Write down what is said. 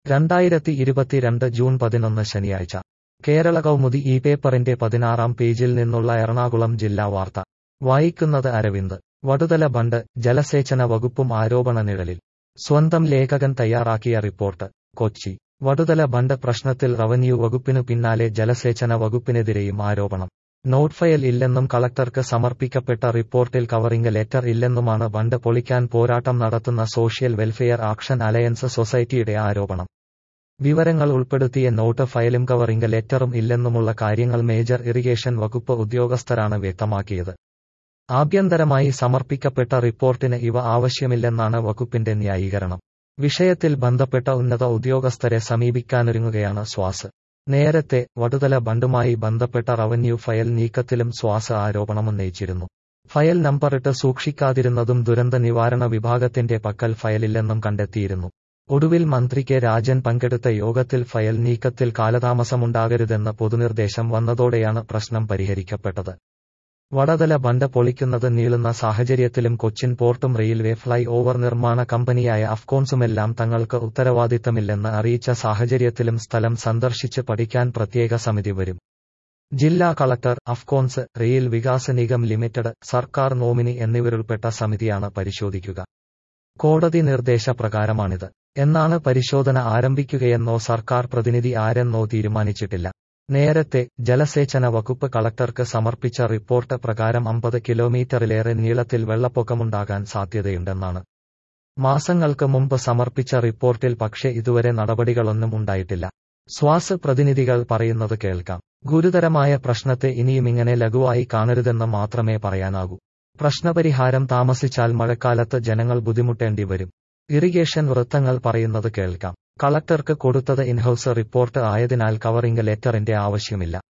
രണ്ടായിരത്തി ഇരുപത്തിരണ്ട് ജൂൺ പതിനൊന്ന് ശനിയാഴ്ച കേരള കൗമുദി ഈ പേപ്പറിന്റെ പതിനാറാം പേജിൽ നിന്നുള്ള എറണാകുളം ജില്ലാ വാർത്ത വായിക്കുന്നത് അരവിന്ദ് വടുതല ബണ്ട് ജലസേചന വകുപ്പും ആരോപണ നിഴലിൽ സ്വന്തം ലേഖകൻ തയ്യാറാക്കിയ റിപ്പോർട്ട് കൊച്ചി വടുതല ബണ്ട് പ്രശ്നത്തിൽ റവന്യൂ വകുപ്പിനു പിന്നാലെ ജലസേചന വകുപ്പിനെതിരെയും ആരോപണം നോട്ട് ഫയൽ ഇല്ലെന്നും കളക്ടർക്ക് സമർപ്പിക്കപ്പെട്ട റിപ്പോർട്ടിൽ കവറിംഗ് ലെറ്റർ ഇല്ലെന്നുമാണ് ബണ്ട് പൊളിക്കാൻ പോരാട്ടം നടത്തുന്ന സോഷ്യൽ വെൽഫെയർ ആക്ഷൻ അലയൻസ് സൊസൈറ്റിയുടെ ആരോപണം വിവരങ്ങൾ ഉൾപ്പെടുത്തിയ നോട്ട് ഫയലും കവറിംഗ് ലെറ്ററും ഇല്ലെന്നുമുള്ള കാര്യങ്ങൾ മേജർ ഇറിഗേഷൻ വകുപ്പ് ഉദ്യോഗസ്ഥരാണ് വ്യക്തമാക്കിയത് ആഭ്യന്തരമായി സമർപ്പിക്കപ്പെട്ട റിപ്പോർട്ടിന് ഇവ ആവശ്യമില്ലെന്നാണ് വകുപ്പിന്റെ ന്യായീകരണം വിഷയത്തിൽ ബന്ധപ്പെട്ട ഉന്നത ഉദ്യോഗസ്ഥരെ സമീപിക്കാനൊരുങ്ങുകയാണ് സ്വാസ് നേരത്തെ വടുതല ബണ്ടുമായി ബന്ധപ്പെട്ട റവന്യൂ ഫയൽ നീക്കത്തിലും സ്വാസ് ആരോപണമുന്നയിച്ചിരുന്നു ഫയൽ നമ്പറിട്ട് സൂക്ഷിക്കാതിരുന്നതും ദുരന്ത നിവാരണ വിഭാഗത്തിന്റെ പക്കൽ ഫയലില്ലെന്നും കണ്ടെത്തിയിരുന്നു ഒടുവിൽ മന്ത്രി കെ രാജൻ പങ്കെടുത്ത യോഗത്തിൽ ഫയൽ നീക്കത്തിൽ കാലതാമസമുണ്ടാകരുതെന്ന പൊതുനിർദ്ദേശം വന്നതോടെയാണ് പ്രശ്നം പരിഹരിക്കപ്പെട്ടത് വടതല ബണ്ട് പൊളിക്കുന്നത് നീളുന്ന സാഹചര്യത്തിലും കൊച്ചിൻ പോർട്ടും റെയിൽവേ ഫ്ലൈ ഓവർ നിർമ്മാണ കമ്പനിയായ അഫ്കോൺസുമെല്ലാം തങ്ങൾക്ക് ഉത്തരവാദിത്തമില്ലെന്ന് അറിയിച്ച സാഹചര്യത്തിലും സ്ഥലം സന്ദർശിച്ച് പഠിക്കാൻ പ്രത്യേക സമിതി വരും ജില്ലാ collector Afcons rail Vikas Nigam limited സർക്കാർ നോമിനി എന്നിവരുൾപ്പെട്ട സമിതിയാണ് പരിശോധിക്കുക കോടതി നിർദ്ദേശപ്രകാരമാണിത് എന്നാണ് പരിശോധന ആരംഭിക്കുകയെന്നോ സർക്കാർ പ്രതിനിധി ആരെന്നോ തീരുമാനിച്ചിട്ടില്ല നേരത്തെ ജലസേചന വകുപ്പ് കളക്ടർക്ക് സമർപ്പിച്ച റിപ്പോർട്ട് പ്രകാരം അമ്പത് കിലോമീറ്ററിലേറെ നീളത്തിൽ വെള്ളപ്പൊക്കമുണ്ടാകാൻ സാധ്യതയുണ്ടെന്നാണ് മാസങ്ങൾക്ക് മുമ്പ് സമർപ്പിച്ച റിപ്പോർട്ടിൽ പക്ഷേ ഇതുവരെ നടപടികളൊന്നും ഉണ്ടായിട്ടില്ല സ്വാസ് പ്രതിനിധികൾ പറയുന്നത് കേൾക്കാം ഗുരുതരമായ പ്രശ്നത്തെ ഇനിയും ഇങ്ങനെ ലഘുവായി കാണരുതെന്ന് മാത്രമേ പറയാനാകൂ പ്രശ്നപരിഹാരം താമസിച്ചാൽ മഴക്കാലത്ത് ജനങ്ങൾ ബുദ്ധിമുട്ടേണ്ടി വരും ഇറിഗേഷൻ വൃത്തങ്ങൾ പറയുന്നത് കേൾക്കാം കളക്ടർക്ക് കൊടുത്തത് ഇൻഹൌസ് റിപ്പോർട്ട് ആയതിനാൽ കവറിംഗ് ലെറ്ററിന്റെ ആവശ്യമില്ല